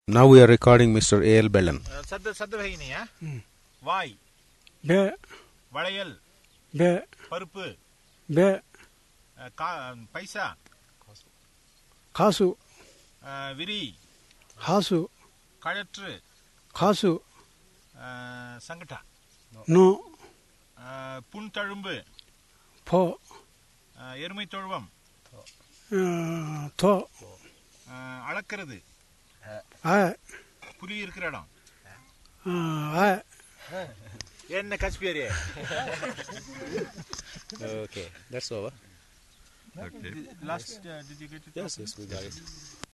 Now we are recording Mr. A.L. Bellan. சத்த சத்த வகைனியா ம். வாய் பே வளையல் பே பருப்பு பே அஹ், கா- பைசா காசு அஹ், விரி ஹாசு கழற்று காசு அஹ், சங்கட்டா நோ அஹ், புண் தழும்பு போ அஹ், எருமை தொழுவம் அஹ், தோ அஹ், அளக்கிறது ஆ புலி இருக்கிற இடம் அஹ், ஆ என்ன கஸ்பியரே Okay, that's over. Last did you get Yes, yes, we got it.